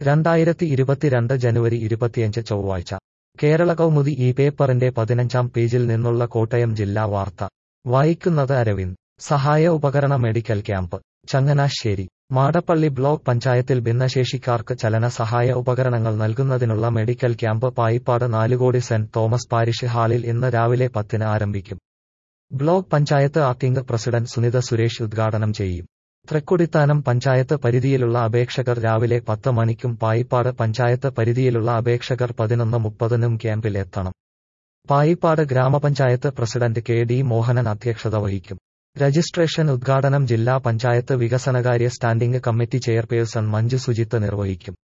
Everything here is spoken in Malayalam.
രണ്ടായിരത്തി ഇരുപത്തിരണ്ട് ജനുവരി ഇരുപത്തിയഞ്ച് ചൊവ്വാഴ്ച കേരള കൗമുദി ഈ പേപ്പറിന്റെ പതിനഞ്ചാം പേജിൽ നിന്നുള്ള കോട്ടയം ജില്ലാ വാർത്ത വായിക്കുന്നത് അരവിന്ദ് സഹായ ഉപകരണ medical camp Changanassery Madappally block പഞ്ചായത്തിൽ ഭിന്നശേഷിക്കാർക്ക് ചലന സഹായ ഉപകരണങ്ങൾ നൽകുന്നതിനുള്ള medical camp Payippad Nalukodi saint Thomas parish ഹാളിൽ ഇന്ന് രാവിലെ പത്തിന് ആരംഭിക്കും block panchayat acting president Sunitha Suresh ഉദ്ഘാടനം ചെയ്യും തൃക്കുടിത്താനം പഞ്ചായത്ത് പരിധിയിലുള്ള അപേക്ഷകർ രാവിലെ പത്ത് മണിക്കും പായിപ്പാട് പഞ്ചായത്ത് പരിധിയിലുള്ള അപേക്ഷകർ പതിനൊന്ന് മുപ്പതിനും ക്യാമ്പിൽ എത്തണം പായിപ്പാട് ഗ്രാമപഞ്ചായത്ത് പ്രസിഡന്റ് കെ ഡി മോഹനൻ അധ്യക്ഷത വഹിക്കും രജിസ്ട്രേഷൻ ഉദ്ഘാടനം ജില്ലാ പഞ്ചായത്ത് വികസനകാര്യ standing committee chairperson Manju Sujith നിർവഹിക്കും